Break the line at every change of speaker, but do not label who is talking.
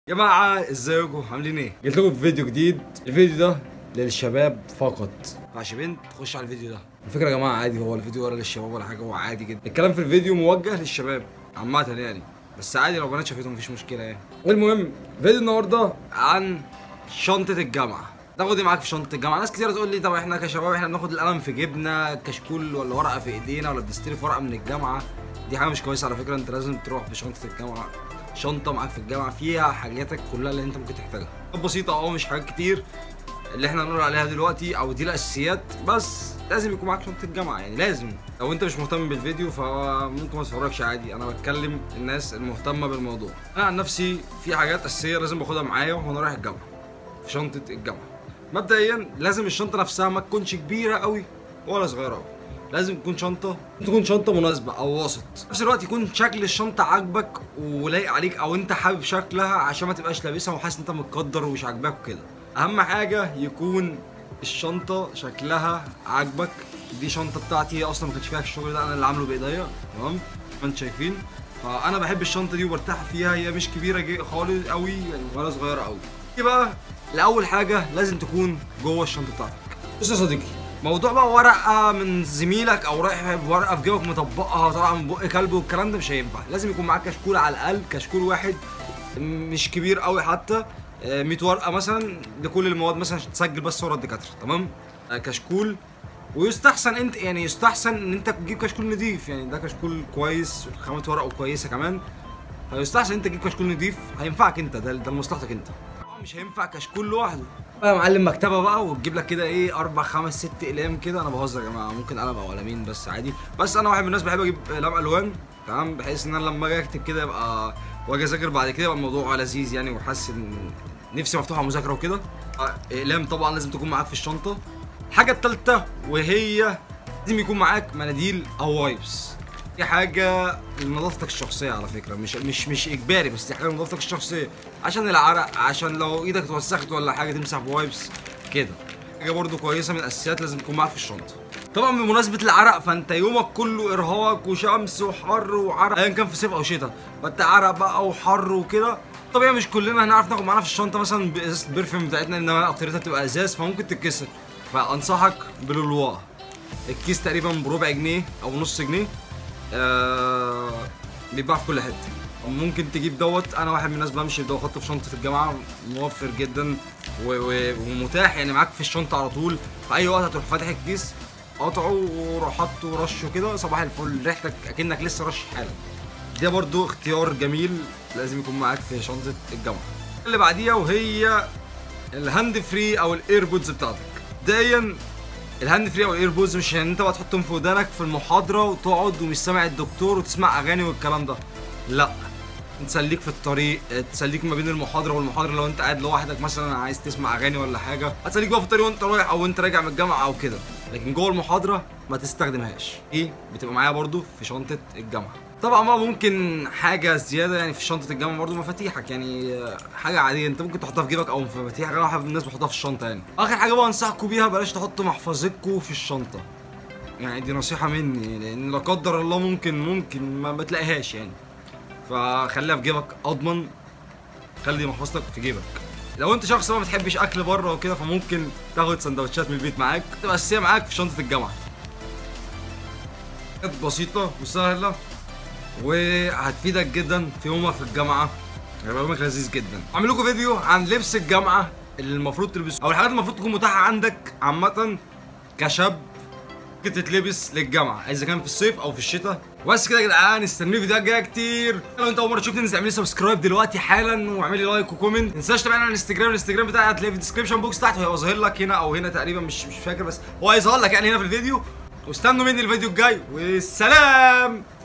جماعة ازيكم عاملين ايه؟ جيت لكم في فيديو جديد الفيديو ده للشباب فقط ماشي بنت تخش على الفيديو ده الفكرة يا جماعة عادي هو الفيديو ولا للشباب ولا حاجة هو عادي جدا الكلام في الفيديو موجه للشباب عامة يعني بس عادي لو بنات شافتهم مفيش مشكلة يعني المهم فيديو النهاردة عن شنطة الجامعة تاخد ايه معاك في شنطة الجامعة ناس كتير تقول لي طب احنا كشباب احنا بناخد القلم في جيبنا كشكول ولا ورقة في ايدينا ولا بنستلف ورقة من الجامعة دي حاجة مش كويسة على فكرة انت لازم تروح بشنطة الجامعة شنطة معاك في الجامعة فيها حاجاتك كلها اللي انت ممكن تحتاجها بسيطة اه مش حاجات كتير اللي احنا هنقول عليها دلوقتي او دي الاساسيات بس لازم يكون معاك شنطة الجامعة يعني لازم لو انت مش مهتم بالفيديو فممكن ما تتفرجش عادي انا بتكلم الناس المهتمة بالموضوع انا عن نفسي في حاجات اساسية لازم باخدها معايا وانا رايح الجامعة في شنطة الجامعة مبدئيا لازم الشنطة نفسها ما تكونش كبيرة قوي ولا صغيرة قوي لازم تكون شنطة تكون شنطة مناسبة أو وسط في نفس الوقت يكون شكل الشنطة عاجبك ولايق عليك أو أنت حابب شكلها عشان ما تبقاش لابسها وحاسس أنت متقدر ومش عاجباك وكده أهم حاجة يكون الشنطة شكلها عاجبك دي شنطة بتاعتي هي أصلا ما كانش فيها الشغل ده أنا اللي عامله بإيديا تمام ما أنتم شايفين فأنا بحب الشنطة دي وبرتاح فيها هي مش كبيرة جي خالص قوي يعني ولا صغيرة قوي دي بقى لأول حاجة لازم تكون جوه الشنطة بتاعتك بص يا صديقي موضوع بقى ورقه من زميلك او رايح ورقه في جيبك مطبقها طالعه من بق كلب والكلام ده مش هينفع لازم يكون معاك كشكول على الاقل كشكول واحد مش كبير قوي حتى آه، 100 ورقه مثلا لكل المواد مثلا عشان تسجل بس ورا الدكاتره تمام آه، كشكول ويستحسن انت يعني يستحسن ان انت تجيب كشكول نضيف يعني ده كشكول كويس خامه ورقه كويسه كمان فيستحسن انت تجيب كشكول نضيف هينفعك انت ده ده لمصلحتك انت مش هينفع كشكول لوحده بقى يا معلم مكتبه بقى وتجيب لك كده ايه اربع خمس ست اقلام كده انا بهزر يا جماعه ممكن قلم او قلمين بس عادي بس انا واحد من الناس بحب اجيب اقلام الوان تمام بحيث ان انا لما اجي اكتب كده يبقى واجي اذاكر بعد كده يبقى الموضوع لذيذ يعني وحاسس ان نفسي مفتوحه على مذاكره وكده آه، اقلام طبعا لازم تكون معاك في الشنطه الحاجه الثالثه وهي لازم يكون معاك مناديل او وايبس دي حاجة لنظافتك الشخصية على فكرة مش مش مش إجباري بس دي حاجة لنظافتك الشخصية عشان العرق عشان لو إيدك اتوسخت ولا حاجة تمسح بوايبس كده حاجة برضو كويسة من الأساسيات لازم تكون معاك في الشنطة طبعا بمناسبة العرق فأنت يومك كله إرهاق وشمس وحر وعرق أيا كان في صيف أو شتاء فأنت عرق بقى وحر وكده طبيعي مش كلنا هنعرف ناخد معانا في الشنطة مثلا بإزازة البرفيوم بتاعتنا إنما أكتريتها بتبقى إزاز فممكن تتكسر فأنصحك بلولوا الكيس تقريبا بربع جنيه أو نص جنيه آه بيتباع في كل حته ممكن تجيب دوت انا واحد من الناس بمشي ده واحطه في شنطه الجامعه موفر جدا و- و- ومتاح يعني معاك في الشنطه على طول في اي وقت هتروح فاتح الكيس قطعه وروح حاطه ورشه كده صباح الفل ريحتك اكنك لسه رش حالا ده برضو اختيار جميل لازم يكون معاك في شنطه الجامعه اللي بعديها وهي الهاند فري او الايربودز بتاعتك دايما الهاند فري او الايربودز مش ان انت بقى تحطهم في ودانك في المحاضره وتقعد ومش سامع الدكتور وتسمع اغاني والكلام ده لا تسليك في الطريق تسليك ما بين المحاضره والمحاضره لو انت قاعد لوحدك مثلا عايز تسمع اغاني ولا حاجه هتسليك بقى في الطريق وانت رايح او انت راجع من الجامعه او كده لكن جوه المحاضره ما تستخدمهاش ايه بتبقى معايا برضو في شنطه الجامعه طبعا بقى ممكن حاجه زياده يعني في شنطه الجامعه برضو مفاتيحك يعني آه، حاجه عاديه انت ممكن تحطها في جيبك او في مفاتيحك انا واحد من الناس بحطها في الشنطه يعني اخر حاجه بقى انصحكم بيها بلاش تحطوا محفظتكم في الشنطه يعني دي نصيحه مني لان لا قدر الله ممكن ممكن ما بتلاقيهاش يعني فخليها في جيبك اضمن خلي محفظتك في جيبك لو انت شخص ما بتحبش اكل بره وكده فممكن تاخد سندوتشات من البيت معاك تبقى اساسيه معاك في شنطه الجامعه حاجات بسيطه وسهله وهتفيدك جدا في يومك في الجامعه هيبقى يومك لذيذ جدا اعمل لكم فيديو عن لبس الجامعه اللي المفروض تلبسه او الحاجات اللي المفروض تكون متاحه عندك عامه كشاب ممكن تتلبس للجامعه اذا كان في الصيف او في الشتاء بس كده يا جدعان استنوني فيديوهات جايه كتير لو انت اول مره تشوفني انزل اعمل لي سبسكرايب دلوقتي حالا واعمل لي لايك وكومنت ما تنساش تابعني على الانستجرام الانستجرام بتاعي هتلاقيه في الديسكربشن بوكس تحت وهيبقى ظاهر لك هنا او هنا تقريبا مش مش فاكر بس هو هيظهر لك يعني هنا في الفيديو واستنوا مني الفيديو الجاي والسلام